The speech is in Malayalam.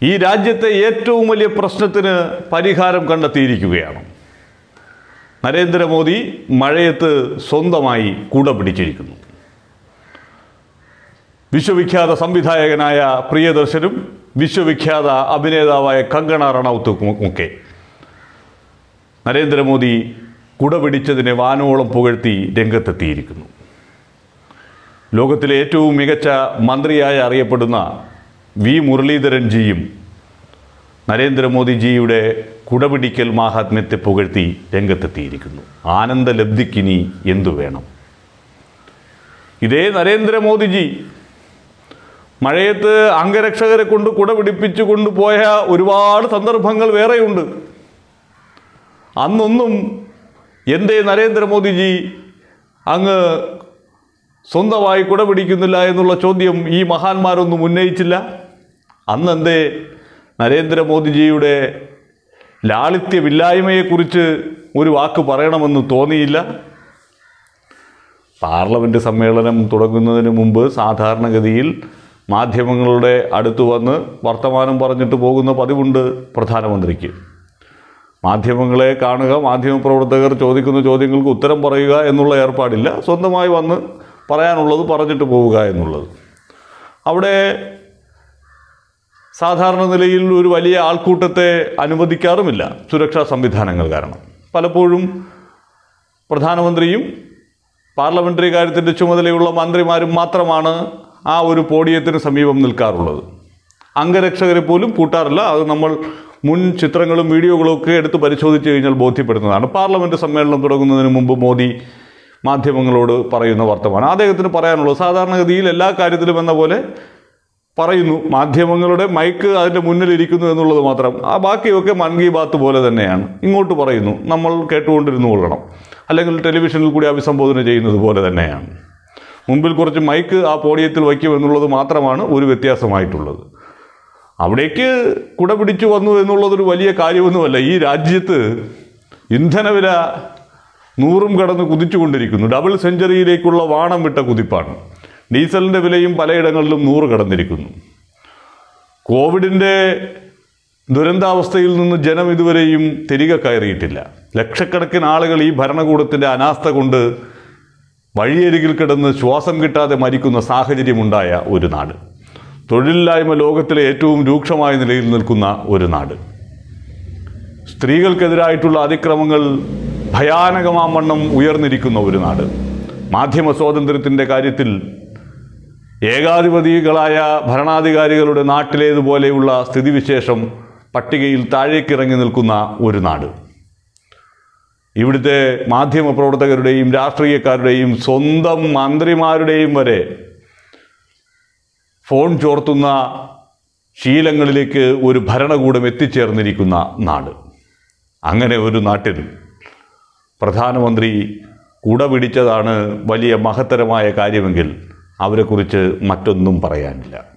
ഈ രാജ്യത്തെ ഏറ്റവും വലിയ പ്രശ്നത്തിന് പരിഹാരം കണ്ടെത്തിയിരിക്കുകയാണ് നരേന്ദ്രമോദി മഴയത്ത് സ്വന്തമായി കുട പിടിച്ചിരിക്കുന്നു വിശ്വവിഖ്യാത സംവിധായകനായ പ്രിയദർശനും വിശ്വവിഖ്യാത അഭിനേതാവായ കങ്കണ റണൌത്തുമൊക്കെ നരേന്ദ്രമോദി കുട പിടിച്ചതിനെ വാനോളം പുകഴ്ത്തി രംഗത്തെത്തിയിരിക്കുന്നു ലോകത്തിലെ ഏറ്റവും മികച്ച മന്ത്രിയായി അറിയപ്പെടുന്ന വി മുരളീധരൻ ജിയും നരേന്ദ്രമോദിജിയുടെ കുടപിടിക്കൽ മാഹാത്മ്യത്തെ പുകഴ്ത്തി രംഗത്തെത്തിയിരിക്കുന്നു ആനന്ദലബ്ധിക്കിനി എന്തു വേണം ഇതേ നരേന്ദ്രമോദിജി മഴയത്ത് അംഗരക്ഷകരെ കൊണ്ട് കുട പിടിപ്പിച്ചു കൊണ്ടുപോയ ഒരുപാട് സന്ദർഭങ്ങൾ വേറെയുണ്ട് അന്നൊന്നും എന്തേ നരേന്ദ്രമോദിജി അങ്ങ് സ്വന്തമായി കുട പിടിക്കുന്നില്ല എന്നുള്ള ചോദ്യം ഈ മഹാന്മാരൊന്നും ഉന്നയിച്ചില്ല അന്നെന്തേ നരേന്ദ്രമോദിജിയുടെ ലാളിത്യമില്ലായ്മയെക്കുറിച്ച് ഒരു വാക്ക് പറയണമെന്ന് തോന്നിയില്ല പാർലമെൻറ്റ് സമ്മേളനം തുടങ്ങുന്നതിന് മുമ്പ് സാധാരണഗതിയിൽ മാധ്യമങ്ങളുടെ അടുത്ത് വന്ന് വർത്തമാനം പറഞ്ഞിട്ട് പോകുന്ന പതിവുണ്ട് പ്രധാനമന്ത്രിക്ക് മാധ്യമങ്ങളെ കാണുക മാധ്യമപ്രവർത്തകർ ചോദിക്കുന്ന ചോദ്യങ്ങൾക്ക് ഉത്തരം പറയുക എന്നുള്ള ഏർപ്പാടില്ല സ്വന്തമായി വന്ന് പറയാനുള്ളത് പറഞ്ഞിട്ട് പോവുക എന്നുള്ളത് അവിടെ സാധാരണ നിലയിൽ ഒരു വലിയ ആൾക്കൂട്ടത്തെ അനുവദിക്കാറുമില്ല സുരക്ഷാ സംവിധാനങ്ങൾ കാരണം പലപ്പോഴും പ്രധാനമന്ത്രിയും പാർലമെൻ്ററി കാര്യത്തിൻ്റെ ചുമതലയുള്ള മന്ത്രിമാരും മാത്രമാണ് ആ ഒരു പോഡിയത്തിന് സമീപം നിൽക്കാറുള്ളത് അംഗരക്ഷകരെ പോലും കൂട്ടാറില്ല അത് നമ്മൾ മുൻ ചിത്രങ്ങളും വീഡിയോകളും ഒക്കെ എടുത്ത് പരിശോധിച്ച് കഴിഞ്ഞാൽ ബോധ്യപ്പെടുന്നതാണ് പാർലമെൻറ്റ് സമ്മേളനം തുടങ്ങുന്നതിന് മുമ്പ് മോദി മാധ്യമങ്ങളോട് പറയുന്ന വർത്തമാനം അദ്ദേഹത്തിന് പറയാനുള്ളത് സാധാരണഗതിയിൽ എല്ലാ കാര്യത്തിലും എന്ന പോലെ പറയുന്നു മാധ്യമങ്ങളുടെ മൈക്ക് അതിൻ്റെ മുന്നിലിരിക്കുന്നു എന്നുള്ളത് മാത്രം ആ ബാക്കിയൊക്കെ മൻ കി ബാത്ത് പോലെ തന്നെയാണ് ഇങ്ങോട്ട് പറയുന്നു നമ്മൾ കേട്ടുകൊണ്ടിരുന്നു കൊള്ളണം അല്ലെങ്കിൽ ടെലിവിഷനിൽ കൂടി അഭിസംബോധന ചെയ്യുന്നത് പോലെ തന്നെയാണ് മുമ്പിൽ കുറച്ച് മൈക്ക് ആ പോഡിയത്തിൽ വയ്ക്കും എന്നുള്ളത് മാത്രമാണ് ഒരു വ്യത്യാസമായിട്ടുള്ളത് അവിടേക്ക് കുട പിടിച്ചു വന്നു എന്നുള്ളതൊരു വലിയ കാര്യമൊന്നുമല്ല ഈ രാജ്യത്ത് ഇന്ധനവില നൂറും കടന്ന് കുതിച്ചുകൊണ്ടിരിക്കുന്നു ഡബിൾ സെഞ്ചുറിയിലേക്കുള്ള വാണം വിട്ട കുതിപ്പാണ് ഡീസലിൻ്റെ വിലയും പലയിടങ്ങളിലും നൂറ് കടന്നിരിക്കുന്നു കോവിഡിൻ്റെ ദുരന്താവസ്ഥയിൽ നിന്ന് ജനം ഇതുവരെയും തിരികെ കയറിയിട്ടില്ല ലക്ഷക്കണക്കിന് ആളുകൾ ഈ ഭരണകൂടത്തിൻ്റെ അനാസ്ഥ കൊണ്ട് വഴിയരികിൽ കിടന്ന് ശ്വാസം കിട്ടാതെ മരിക്കുന്ന സാഹചര്യമുണ്ടായ ഒരു നാട് തൊഴിലില്ലായ്മ ലോകത്തിലെ ഏറ്റവും രൂക്ഷമായ നിലയിൽ നിൽക്കുന്ന ഒരു നാട് സ്ത്രീകൾക്കെതിരായിട്ടുള്ള അതിക്രമങ്ങൾ ഭയാനകമാവണ്ണം ഉയർന്നിരിക്കുന്ന ഒരു നാട് മാധ്യമ സ്വാതന്ത്ര്യത്തിൻ്റെ കാര്യത്തിൽ ഏകാധിപതികളായ ഭരണാധികാരികളുടെ നാട്ടിലേതുപോലെയുള്ള സ്ഥിതിവിശേഷം പട്ടികയിൽ താഴേക്കിറങ്ങി നിൽക്കുന്ന ഒരു നാട് ഇവിടുത്തെ മാധ്യമ പ്രവർത്തകരുടെയും രാഷ്ട്രീയക്കാരുടെയും സ്വന്തം മന്ത്രിമാരുടെയും വരെ ഫോൺ ചോർത്തുന്ന ശീലങ്ങളിലേക്ക് ഒരു ഭരണകൂടം എത്തിച്ചേർന്നിരിക്കുന്ന നാട് അങ്ങനെ ഒരു നാട്ടിൽ പ്രധാനമന്ത്രി കുട പിടിച്ചതാണ് വലിയ മഹത്തരമായ കാര്യമെങ്കിൽ അവരെക്കുറിച്ച് മറ്റൊന്നും പറയാനില്ല